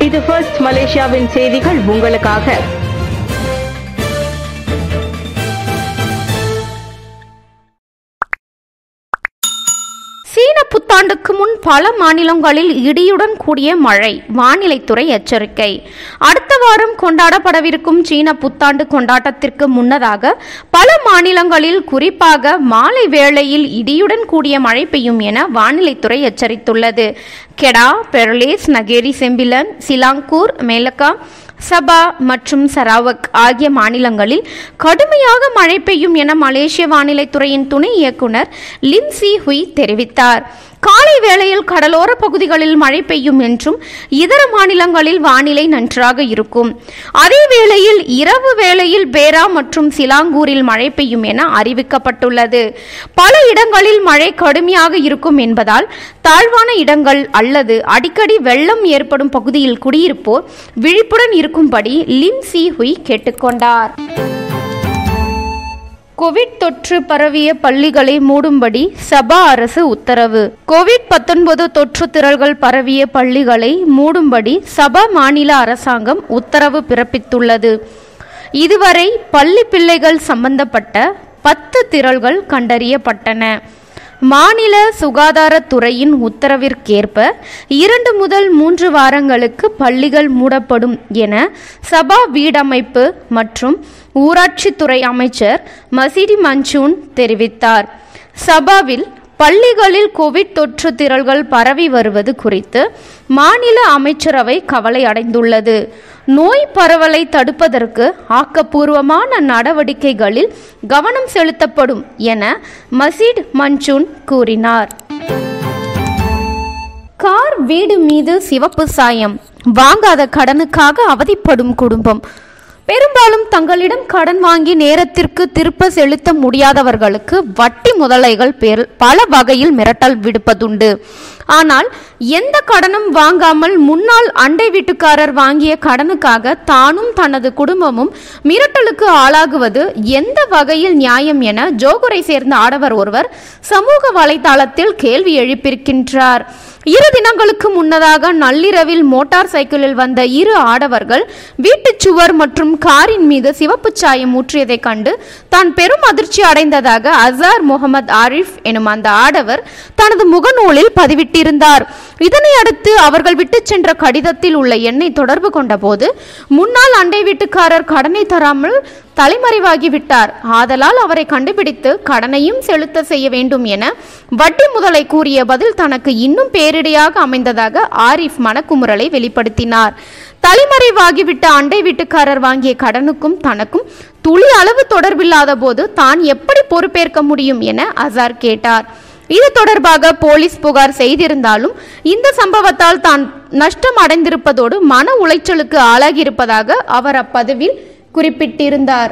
இது ஃபர்ஸ்ட் மலேசியாவின் செய்திகள் உங்களுக்காக சீன புத்தாண்டுக்கு முன் பல மாநிலங்களில் இடியுடன் கூடிய மழை வானிலைத்துறை எச்சரிக்கை அடுத்த வாரம் கொண்டாடப்படவிருக்கும் சீன புத்தாண்டு கொண்டாட்டத்திற்கு முன்னதாக பல மாநிலங்களில் குறிப்பாக மாலை வேளையில் இடியுடன் கூடிய மழை பெய்யும் என வானிலைத்துறை எச்சரித்துள்ளது கெடா பெர்லேஸ் நகேரி செம்பிலன் சிலாங்கூர் மேலக்கா சபா மற்றும் சராவக் ஆகிய மாநிலங்களில் கடுமையாக மழை பெய்யும் என மலேசிய வானிலைத்துறையின் துணை இயக்குனர் லின் சி ஹுய் தெரிவித்தார் காலை வேளையில் கடலோர பகுதிகளில் மழை பெய்யும் என்றும் இதர மாநிலங்களில் வானிலை நன்றாக இருக்கும் அதே வேளையில் இரவு வேளையில் பேரா மற்றும் சிலாங்கூரில் மழை பெய்யும் என அறிவிக்கப்பட்டுள்ளது பல இடங்களில் மழை கடுமையாக இருக்கும் என்பதால் தாழ்வான இடங்கள் அல்லது அடிக்கடி வெள்ளம் ஏற்படும் பகுதியில் குடியிருப்போர் விழிப்புடன் இருக்கும்படி லின் சி ஹுய் கேட்டுக்கொண்டார் கோவிட் தொற்று பரவிய பள்ளிகளை மூடும்படி சபா அரசு உத்தரவு கோவிட் பத்தொன்பது தொற்று திரள்கள் பரவிய பள்ளிகளை மூடும்படி சபா மாநில அரசாங்கம் உத்தரவு பிறப்பித்துள்ளது இதுவரை பள்ளி பிள்ளைகள் சம்பந்தப்பட்ட பத்து திரள்கள் கண்டறியப்பட்டன மாநில சுகாதாரத்துறையின் உத்தரவிற்கேற்ப இரண்டு முதல் மூன்று வாரங்களுக்கு பள்ளிகள் மூடப்படும் என சபா வீடமைப்பு மற்றும் ஊராட்சித்துறை அமைச்சர் மசிடி மஞ்சூன் தெரிவித்தார் சபாவில் பள்ளிகளில் கோவிட் தொற்று திரள்கள் பரவி வருவது குறித்து மாநில அமைச்சரவை கவலை அடைந்துள்ளது நோய் பரவலை தடுப்பதற்கு ஆக்கப்பூர்வமான நடவடிக்கைகளில் கவனம் செலுத்தப்படும் என மசீட் மஞ்சூன் கூறினார் கார் வீடு மீது சிவப்பு சாயம் வாங்காத கடனுக்காக அவதிப்படும் குடும்பம் பெரும்பாலும் தங்களிடம் கடன் வாங்கி நேரத்திற்கு திருப்ப செலுத்த முடியாதவர்களுக்கு வட்டி முதலைகள் பேர் பல வகையில் மிரட்டல் விடுப்பதுண்டு ஆனால் எந்த கடனும் வாங்காமல் முன்னாள் அண்டை வீட்டுக்காரர் வாங்கிய கடனுக்காக தானும் தனது குடும்பமும் மிரட்டலுக்கு ஆளாகுவது எந்த வகையில் நியாயம் என ஜோகுரை சேர்ந்த ஆடவர் ஒருவர் சமூக வலைதளத்தில் கேள்வி எழுப்பியிருக்கின்றார் இரு தினங்களுக்கு முன்னதாக நள்ளிரவில் மோட்டார் சைக்கிளில் வந்த இரு ஆடவர்கள் வீட்டுச் சுவர் மற்றும் காரின் மீது சிவப்பு சாயம் ஊற்றியதைக் கண்டு தான் பெரும் அதிர்ச்சி அடைந்ததாக அசார் முகமது ஆரிஃப் எனும் அந்த ஆடவர் தனது முகநூலில் பதிவிட்டிருந்தார் இதனை அடுத்து அவர்கள் விட்டுச் சென்ற கடிதத்தில் உள்ள எண்ணை தொடர்பு கொண்டபோது முன்னாள் அண்டை வீட்டுக்காரர் கடனை தராமல் தலைமறைவாகிவிட்டார் ஆதலால் அவரை கண்டுபிடித்து கடனையும் செலுத்த செய்ய வேண்டும் என வட்டி முதலை கூறிய பதில் தனக்கு இன்னும் பேரிடையாக அமைந்ததாக ஆரிஃப் மனக்குமுறலை வெளிப்படுத்தினார் தலைமறைவாகிவிட்ட அண்டை வீட்டுக்காரர் வாங்கிய கடனுக்கும் தனக்கும் துளி அளவு தொடர்பில்லாத போது தான் எப்படி பொறுப்பேற்க முடியும் என அசார் கேட்டார் இது தொடர்பாக போலீஸ் புகார் செய்திருந்தாலும் இந்த சம்பவத்தால் தான் நஷ்டம் அடைந்திருப்பதோடு மன உளைச்சலுக்கு ஆளாகியிருப்பதாக அவர் அப்பதிவில் குறிப்பிட்டிருந்தார்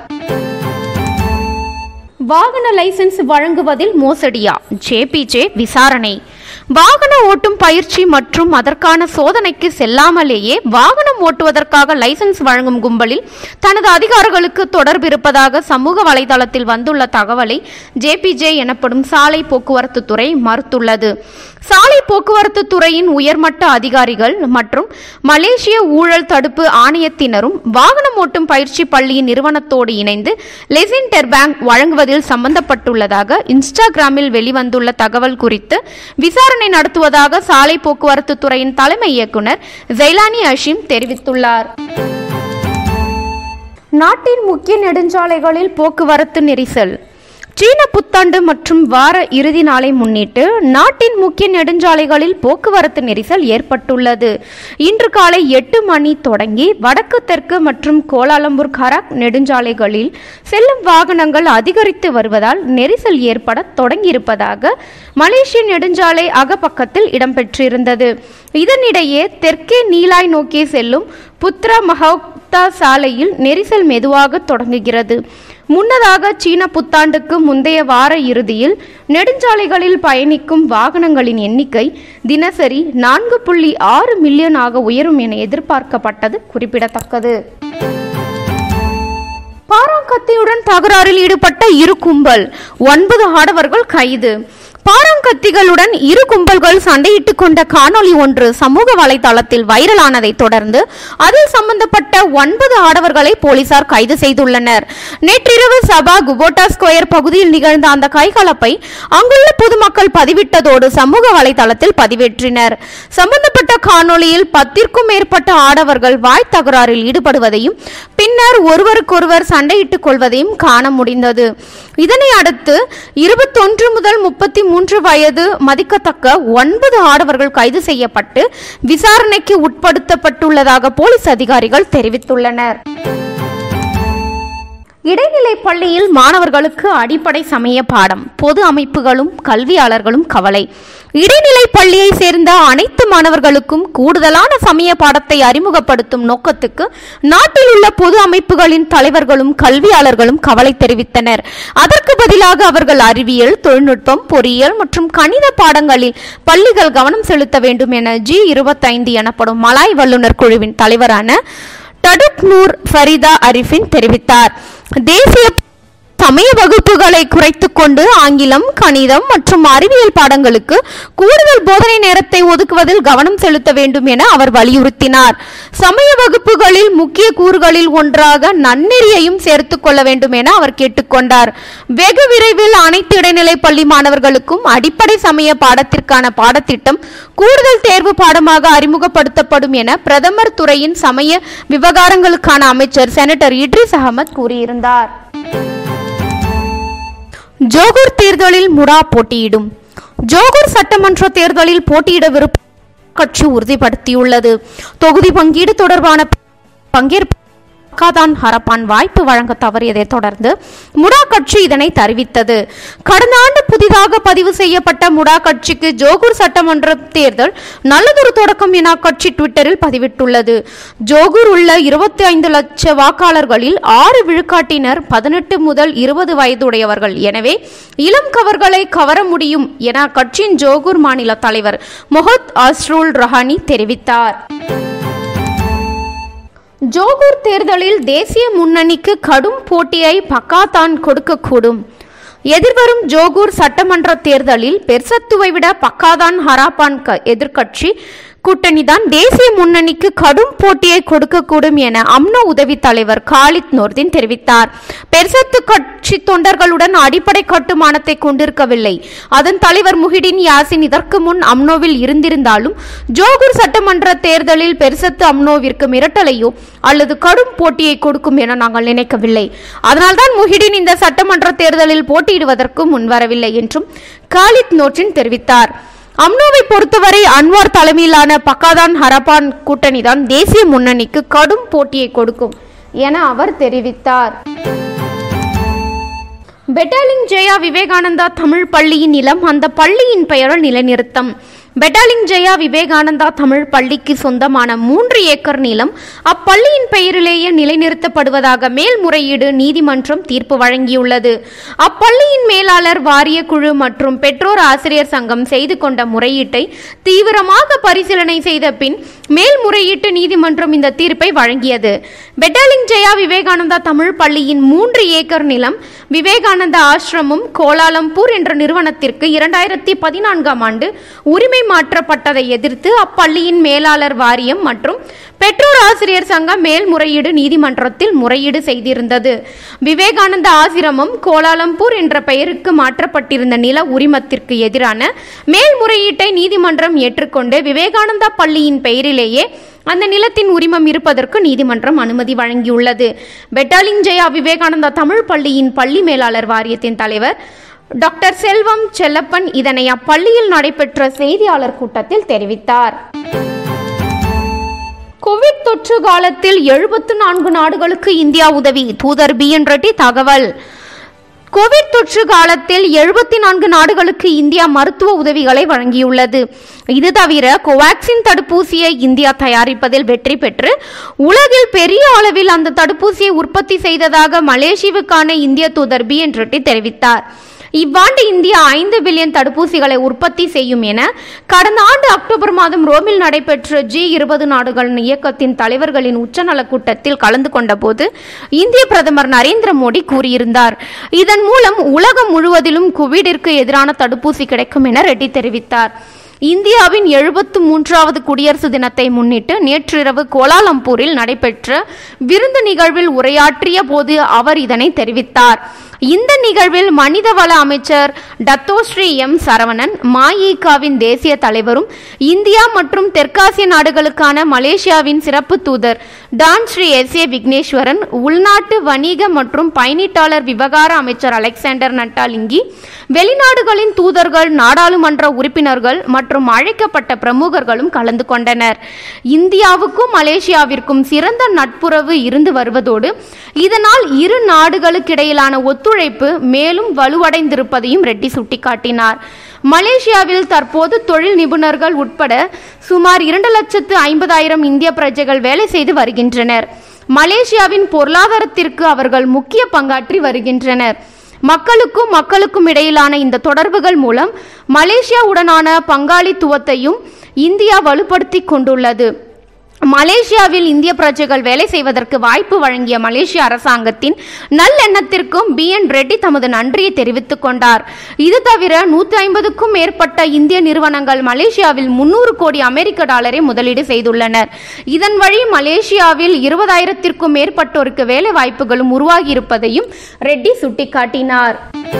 வாகன லைசென்ஸ் வழங்குவதில் மோசடியா ஜேபிஜே விசாரணை வாகன ஓட்டும் பயிற்சி மற்றும் அதற்கான சோதனைக்கு செல்லாமலேயே வாகனம் ஓட்டுவதற்காக லைசென்ஸ் வழங்கும் கும்பலில் தனது அதிகாரிகளுக்கு தொடர்பு இருப்பதாக சமூக வலைதளத்தில் வந்துள்ள தகவலை ஜேபிஜே எனப்படும் சாலை போக்குவரத்து துறை மறுத்துள்ளது சாலை போக்குவரத்து துறையின் உயர்மட்ட அதிகாரிகள் மற்றும் மலேசிய ஊழல் தடுப்பு ஆணையத்தினரும் வாகனம் ஓட்டும் பயிற்சி பள்ளியின் நிறுவனத்தோடு இணைந்து லெசின்டர் பேங்க் வழங்குவதில் சம்பந்தப்பட்டுள்ளதாக இன்ஸ்டாகிராமில் வெளிவந்துள்ள தகவல் குறித்து விசாரணை நடத்துவதாக சாலை போக்குவரத்து துறையின் தலைமை இயக்குனர் ஜெய்லானி அஷிம் தெரிவித்துள்ளார் நாட்டின் முக்கிய நெடுஞ்சாலைகளில் போக்குவரத்து நெரிசல் சீன புத்தாண்டு மற்றும் வார இறுதி நாளை முன்னிட்டு நாட்டின் முக்கிய நெடுஞ்சாலைகளில் போக்குவரத்து நெரிசல் ஏற்பட்டுள்ளது இன்று காலை எட்டு மணி தொடங்கி வடக்கு தெற்கு மற்றும் கோலாலம்பூர் கராக் நெடுஞ்சாலைகளில் செல்லும் வாகனங்கள் அதிகரித்து வருவதால் நெரிசல் ஏற்பட தொடங்கியிருப்பதாக மலேசிய நெடுஞ்சாலை அகப்பக்கத்தில் இடம்பெற்றிருந்தது இதனிடையே தெற்கே நீலாய் நோக்கி செல்லும் புத்ரா மஹோக்தா சாலையில் நெரிசல் மெதுவாக தொடங்குகிறது முன்னதாக சீன புத்தாண்டுக்கு முந்தைய வார இறுதியில் நெடுஞ்சாலைகளில் பயணிக்கும் வாகனங்களின் எண்ணிக்கை தினசரி நான்கு புள்ளி ஆறு மில்லியனாக உயரும் என எதிர்பார்க்கப்பட்டது குறிப்பிடத்தக்கது பாராங்கத்தியுடன் தகராறில் ஈடுபட்ட இரு கும்பல் ஒன்பது ஆடவர்கள் கைது பாறாங்கத்திகளுடன் இரு கும்பல்கள் சண்டையிட்டுக் கொண்ட காணொளி ஒன்று சமூக வலைதளத்தில் வைரலானதை தொடர்ந்து அதில் சம்பந்தப்பட்ட ஒன்பது ஆடவர்களை போலீசார் கைது செய்துள்ளனர் நேற்றிரவு சபா குபோட்டா ஸ்கொயர் பகுதியில் நிகழ்ந்த அந்த கைகலப்பை அங்குள்ள பொதுமக்கள் பதிவிட்டதோடு சமூக வலைதளத்தில் பதிவேற்றினர் சம்பந்தப்பட்ட காணொளியில் பத்திற்கும் மேற்பட்ட ஆடவர்கள் வாய் தகராறில் ஈடுபடுவதையும் பின்னர் ஒருவருக்கொருவர் சண்டையிட்டுக் கொள்வதையும் காண முடிந்தது இதனை அடுத்து இருபத்தொன்று முதல் முப்பத்தி மூன்று வயது மதிக்கத்தக்க ஒன்பது ஆடவர்கள் கைது செய்யப்பட்டு விசாரணைக்கு உட்படுத்தப்பட்டுள்ளதாக போலீஸ் அதிகாரிகள் தெரிவித்துள்ளனர் இடைநிலை பள்ளியில் மாணவர்களுக்கு அடிப்படை சமய பாடம் பொது அமைப்புகளும் கல்வியாளர்களும் கவலை இடைநிலை பள்ளியை சேர்ந்த அனைத்து மாணவர்களுக்கும் கூடுதலான சமய பாடத்தை அறிமுகப்படுத்தும் நோக்கத்துக்கு நாட்டில் உள்ள பொது அமைப்புகளின் தலைவர்களும் கல்வியாளர்களும் கவலை தெரிவித்தனர் அதற்கு பதிலாக அவர்கள் அறிவியல் தொழில்நுட்பம் பொறியியல் மற்றும் கணித பாடங்களில் பள்ளிகள் கவனம் செலுத்த வேண்டும் என ஜி இருபத்தைந்து எனப்படும் மலாய் வல்லுநர் குழுவின் தலைவரான டடுக் நூர் ஃபரிதா அரிஃபின் தெரிவித்தார் தேசிய சமய வகுப்புகளை குறைத்துக் கொண்டு ஆங்கிலம் கணிதம் மற்றும் அறிவியல் பாடங்களுக்கு கூடுதல் போதனை நேரத்தை ஒதுக்குவதில் கவனம் செலுத்த வேண்டும் என அவர் வலியுறுத்தினார் சமய வகுப்புகளில் முக்கிய கூறுகளில் ஒன்றாக நன்னெறியையும் சேர்த்துக் கொள்ள வேண்டும் என அவர் கேட்டுக்கொண்டார் வெகு விரைவில் அனைத்து இடைநிலை பள்ளி மாணவர்களுக்கும் அடிப்படை சமய பாடத்திற்கான பாடத்திட்டம் கூடுதல் தேர்வு பாடமாக அறிமுகப்படுத்தப்படும் என பிரதமர் துறையின் சமய விவகாரங்களுக்கான அமைச்சர் செனட்டர் இட்ரிஸ் அகமத் கூறியிருந்தார் ஜோகூர் தேர்தலில் முடா போட்டியிடும் ஜோகூர் சட்டமன்ற தேர்தலில் போட்டியிட விருப்ப கட்சி உறுதிப்படுத்தியுள்ளது தொகுதி பங்கீடு தொடர்பான பங்கேற்பு காதான் ஹரப்பான் வாய்ப்பு வழங்க தவறியதை தொடர்ந்து முடா கட்சி இதனை தெரிவித்தது கடந்த ஆண்டு புதிதாக பதிவு செய்யப்பட்ட முடா கட்சிக்கு ஜோகூர் சட்டமன்ற தேர்தல் நல்லதொரு தொடக்கம் என அக்கட்சி ட்விட்டரில் பதிவிட்டுள்ளது ஜோகூர் உள்ள இருபத்தி ஐந்து லட்ச வாக்காளர்களில் ஆறு விழுக்காட்டினர் பதினெட்டு முதல் இருபது வயதுடையவர்கள் எனவே இளம் கவர்களை கவர முடியும் என அக்கட்சியின் ஜோகூர் மாநில தலைவர் மொஹத் அஸ்ரூல் ரஹானி தெரிவித்தார் ஜோகூர் தேர்தலில் தேசிய முன்னணிக்கு கடும் போட்டியை பக்காத்தான் கொடுக்கக்கூடும் எதிர்வரும் ஜோகூர் சட்டமன்ற தேர்தலில் பெர்சத்துவை விட பக்காதான் ஹராப்பான் க- எதிர்க்கட்சி கூட்டணிதான் தேசிய முன்னணிக்கு கடும் போட்டியை கொடுக்கக்கூடும் என அம்னோ உதவி தலைவர் காலித் நோர்தின் தெரிவித்தார் பெர்சத்து கட்சி தொண்டர்களுடன் அடிப்படை கட்டுமானத்தை கொண்டிருக்கவில்லை அதன் தலைவர் முஹிடின் யாசின் இதற்கு முன் அம்னோவில் இருந்திருந்தாலும் ஜோகூர் சட்டமன்ற தேர்தலில் பெர்சத்து அம்னோவிற்கு மிரட்டலையோ அல்லது கடும் போட்டியை கொடுக்கும் என நாங்கள் நினைக்கவில்லை அதனால்தான் முஹிடின் இந்த சட்டமன்ற தேர்தலில் போட்டியிடுவதற்கு முன்வரவில்லை என்றும் காலித் நோற்றின் தெரிவித்தார் அம்னோவை பொறுத்தவரை அன்வார் தலைமையிலான பக்காதான் ஹரப்பான் கூட்டணிதான் தேசிய முன்னணிக்கு கடும் போட்டியை கொடுக்கும் என அவர் தெரிவித்தார் பெட்டாலிங் ஜெயா விவேகானந்தா தமிழ் பள்ளியின் நிலம் அந்த பள்ளியின் பெயரால் நிலைநிறுத்தம் பெட்டாலிங் ஜெயா விவேகானந்தா தமிழ் பள்ளிக்கு சொந்தமான மூன்று ஏக்கர் நிலம் அப்பள்ளியின் பெயரிலேயே நிலைநிறுத்தப்படுவதாக மேல்முறையீடு நீதிமன்றம் தீர்ப்பு வழங்கியுள்ளது அப்பள்ளியின் மேலாளர் வாரிய குழு மற்றும் பெற்றோர் ஆசிரியர் சங்கம் செய்து கொண்ட முறையீட்டை தீவிரமாக பரிசீலனை செய்த பின் மேல்முறையீட்டு நீதிமன்றம் இந்த தீர்ப்பை வழங்கியது பெட்டாலிங் ஜெயா விவேகானந்தா தமிழ் பள்ளியின் மூன்று ஏக்கர் நிலம் விவேகானந்தா ஆசிரமம் கோலாலம்பூர் என்ற நிறுவனத்திற்கு இரண்டாயிரத்தி பதினான்காம் ஆண்டு உரிமை மாற்றப்பட்டதை எதிர்த்து அப்பள்ளியின் மேலாளர் வாரியம் மற்றும் பெற்றோர் ஆசிரியர் சங்கம் மேல்முறையீடு நீதிமன்றத்தில் முறையீடு செய்திருந்தது விவேகானந்தா ஆசிரமம் கோலாலம்பூர் என்ற பெயருக்கு மாற்றப்பட்டிருந்த நில உரிமத்திற்கு எதிரான மேல்முறையீட்டை நீதிமன்றம் ஏற்றுக்கொண்டு விவேகானந்தா பள்ளியின் பெயரிலேயே அந்த நிலத்தின் உரிமம் இருப்பதற்கு நீதிமன்றம் அனுமதி வழங்கியுள்ளது பெட்டாலிங் ஜெயா விவேகானந்தா தமிழ் பள்ளியின் பள்ளி மேலாளர் வாரியத்தின் தலைவர் டாக்டர் செல்வம் செல்லப்பன் இதனை அப்பள்ளியில் நடைபெற்ற செய்தியாளர் கூட்டத்தில் தெரிவித்தார் கோவிட் தொற்று காலத்தில் எழுபத்து நான்கு நாடுகளுக்கு இந்தியா உதவி தூதர் பி என் ரெட்டி தகவல் கோவிட் தொற்று காலத்தில் எழுபத்தி நான்கு நாடுகளுக்கு இந்தியா மருத்துவ உதவிகளை வழங்கியுள்ளது இது தவிர கோவாக்சின் தடுப்பூசியை இந்தியா தயாரிப்பதில் வெற்றி பெற்று உலகில் பெரிய அளவில் அந்த தடுப்பூசியை உற்பத்தி செய்ததாக மலேசியாவுக்கான இந்திய தூதர் பி என் ரெட்டி தெரிவித்தார் இவ்வாண்டு இந்தியா ஐந்து பில்லியன் தடுப்பூசிகளை உற்பத்தி செய்யும் என கடந்த ஆண்டு அக்டோபர் மாதம் ரோமில் நடைபெற்ற ஜி இருபது நாடுகளின் இயக்கத்தின் தலைவர்களின் உச்சநல கூட்டத்தில் கலந்து கொண்டபோது இந்திய பிரதமர் நரேந்திர மோடி கூறியிருந்தார் இதன் மூலம் உலகம் முழுவதிலும் கோவிடிற்கு எதிரான தடுப்பூசி கிடைக்கும் என ரெட்டி தெரிவித்தார் இந்தியாவின் எழுபத்து மூன்றாவது குடியரசு தினத்தை முன்னிட்டு நேற்றிரவு கோலாலம்பூரில் நடைபெற்ற விருந்து நிகழ்வில் உரையாற்றிய போது அவர் இதனை தெரிவித்தார் இந்த நிகழ்வில் மனிதவள அமைச்சர் டத்தோஸ்ரீ எம் சரவணன் மாயிகாவின் தேசிய தலைவரும் இந்தியா மற்றும் தெற்காசிய நாடுகளுக்கான மலேசியாவின் சிறப்பு தூதர் Tan Sri S A Vigneswaran உள்நாட்டு வணிக மற்றும் பயணீட்டாளர் விவகார அமைச்சர் அலெக்சாண்டர் நட்டாலிங்கி வெளிநாடுகளின் தூதர்கள் நாடாளுமன்ற உறுப்பினர்கள் மற்றும் அழைக்கப்பட்ட பிரமுகர்களும் கலந்து கொண்டனர் இந்தியாவுக்கும் மலேசியாவிற்கும் சிறந்த நட்புறவு இருந்து வருவதோடு இதனால் இரு நாடுகளுக்கிடையிலான ஒத்துழைப்பு மேலும் வலுவடைந்திருப்பதையும் ரெட்டி சுட்டிக்காட்டினார் மலேசியாவில் தற்போது தொழில் நிபுணர்கள் உட்பட சுமார் இரண்டு லட்சத்து ஐம்பதாயிரம் இந்திய பிரஜைகள் வேலை செய்து வருகின்றனர் மலேசியாவின் பொருளாதாரத்திற்கு அவர்கள் முக்கிய பங்காற்றி வருகின்றனர் மக்களுக்கும் மக்களுக்கும் இடையிலான இந்த தொடர்புகள் மூலம் மலேசியாவுடனான பங்காளித்துவத்தையும் இந்தியா வலுப்படுத்தி கொண்டுள்ளது மலேசியாவில் இந்திய பிரஜைகள் வேலை செய்வதற்கு வாய்ப்பு வழங்கிய மலேசிய அரசாங்கத்தின் நல்லெண்ணத்திற்கும் பி என் ரெட்டி தமது நன்றியை தெரிவித்துக் கொண்டார் இது தவிர நூற்றி ஐம்பதுக்கும் மேற்பட்ட இந்திய நிறுவனங்கள் மலேசியாவில் முன்னூறு கோடி அமெரிக்க டாலரை முதலீடு செய்துள்ளனர் இதன் வழி மலேசியாவில் இருபதாயிரத்திற்கும் மேற்பட்டோருக்கு வேலை வாய்ப்புகளும் உருவாகியிருப்பதையும் ரெட்டி சுட்டிக்காட்டினார்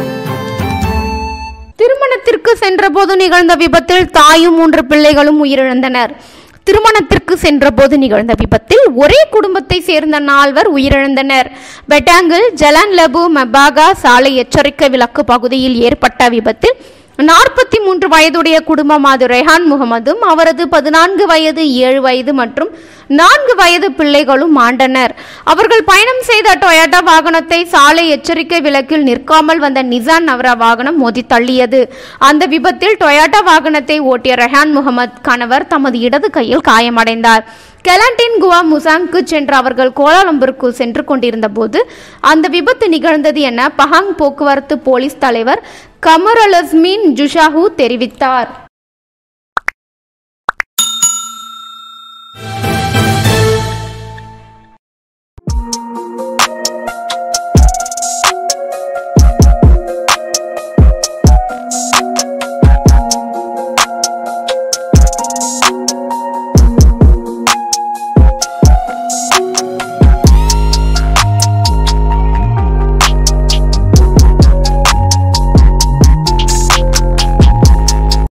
திருமணத்திற்கு சென்றபோது நிகழ்ந்த விபத்தில் தாயும் மூன்று பிள்ளைகளும் உயிரிழந்தனர் திருமணத்திற்கு சென்றபோது நிகழ்ந்த விபத்தில் ஒரே குடும்பத்தை சேர்ந்த நால்வர் உயிரிழந்தனர் பெட்டாங்கில் ஜலான் லபு மெபாகா சாலை எச்சரிக்கை விளக்கு பகுதியில் ஏற்பட்ட விபத்தில் நாற்பத்தி மூன்று வயதுடைய குடும்பமாது ரெஹான் முகமதும் அவரது பதினான்கு வயது ஏழு வயது மற்றும் நான்கு வயது பிள்ளைகளும் மாண்டனர் அவர்கள் பயணம் செய்த டொயோட்டா வாகனத்தை சாலை எச்சரிக்கை விளக்கில் நிற்காமல் வந்த நிசான் நவரா வாகனம் மோதி தள்ளியது அந்த விபத்தில் டொயோட்டா வாகனத்தை ஓட்டிய ரெஹான் முகமது கணவர் தமது இடது கையில் காயமடைந்தார் கெலாண்டின் குவா முசாங்கு சென்ற அவர்கள் கோலாலம்பூருக்கு சென்று கொண்டிருந்த போது அந்த விபத்து நிகழ்ந்தது என பஹாங் போக்குவரத்து போலீஸ் தலைவர் கமரலஸ்மின் ஜுஷாஹூ தெரிவித்தார்